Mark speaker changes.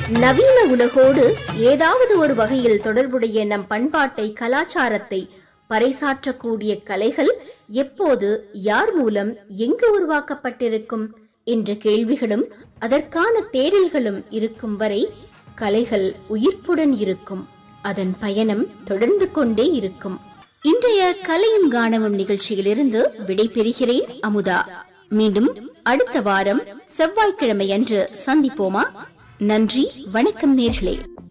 Speaker 1: நவீன உலகோடு ஏதாவது ஒரு வகையில் தொடர்புடைய நம் பண்பாட்டை கலாச்சாரத்தை பறைசாற்றக்கூடிய கலைகள் எப்போது யார் மூலம் எங்கு உருவாக்கப்பட்டிருக்கும் என்ற கேள்விகளும் அதற்கான தேடல்களும் இருக்கும் வரை கலைகள் உயிர்ப்புடன் இருக்கும் அதன் பயணம் தொடர்ந்து கொண்டே இருக்கும் இன்றைய கலையும் காணவும் நிகழ்ச்சியிலிருந்து விடைபெறுகிறேன் அமுதா மீண்டும் அடுத்த வாரம் செவ்வாய்க்கிழமை அன்று சந்திப்போமா நன்றி வணக்கம் நேர்களே